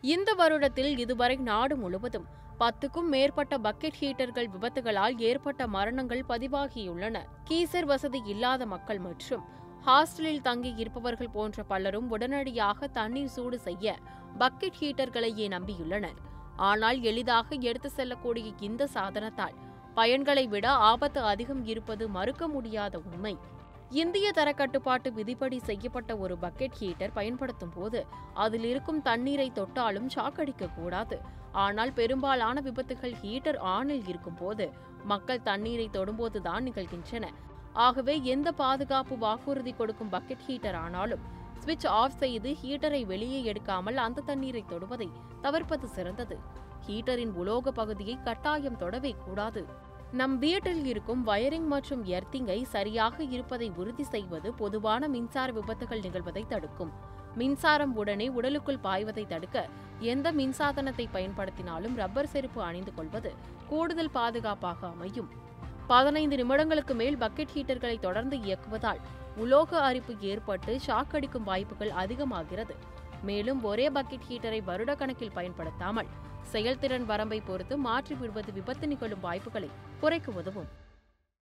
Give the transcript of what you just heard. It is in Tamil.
இந்த வருடத்தில் இதுவரை நாடு முழுவதும் பத்துக்கும் மேற்பட்ட பக்கெட் ஹீட்டர்கள் விபத்துகளால் ஏற்பட்ட மரணங்கள் பதிவாகியுள்ளன கீசர் வசதி இல்லாத மக்கள் மற்றும் ஹாஸ்டலில் தங்கி இருப்பவர்கள் போன்ற பலரும் உடனடியாக தண்ணீர் சூடு செய்ய பக்கெட் ஹீட்டர்களையே நம்பியுள்ளனர் ஆனால் எளிதாக எடுத்து செல்லக்கூடிய இந்த சாதனத்தால் பயன்களை விட ஆபத்து அதிகம் இருப்பது மறுக்க முடியாத உண்மை இந்திய தரக்கட்டுப்பாட்டு விதிப்படி செய்யப்பட்ட ஒரு பக்கெட் ஹீட்டர் பயன்படுத்தும் போது அதில் இருக்கும் தண்ணீரை தொட்டாலும் சாக்கடிக்க கூடாது ஆனால் பெரும்பாலான விபத்துகள் ஹீட்டர் ஆனில் இருக்கும்போது மக்கள் தண்ணீரை தொடும்போதுதான் நிகழ்கின்றன ஆகவே எந்த பாதுகாப்பு வாக்குறுதி கொடுக்கும் பக்கெட் ஹீட்டர் ஆனாலும் சுவிட்ச் ஆஃப் செய்து ஹீட்டரை வெளியே எடுக்காமல் அந்த தண்ணீரை தொடுவதை தவிர்ப்பது சிறந்தது ஹீட்டரின் உலோக பகுதியை கட்டாயம் தொடவே கூடாது நம் வீட்டில் இருக்கும் வயரிங் மற்றும் எர்த்திங்கை சரியாக இருப்பதை உறுதி செய்வது பொதுவான மின்சார விபத்துகள் நிகழ்வதை தடுக்கும் மின்சாரம் உடனே உடலுக்குள் பாய்வதை தடுக்க எந்த மின்சாதனத்தை பயன்படுத்தினாலும் ரப்பர் செருப்பு அணிந்து கொள்வது கூடுதல் பாதுகாப்பாக அமையும் பதினைந்து நிமிடங்களுக்கு மேல் பக்கெட் ஹீட்டர்களை தொடர்ந்து இயக்குவதால் உலோக அரிப்பு ஏற்பட்டு ஷாக் அடிக்கும் வாய்ப்புகள் அதிகமாகிறது மேலும் ஒரே பக்கெட் ஹீட்டரை வருடக்கணக்கில் பயன்படுத்தாமல் செயல்திறன் வரம்பை பொறுத்து மாற்றி விடுவது விபத்து நிகழும் வாய்ப்புகளை குறைக்க உதவும்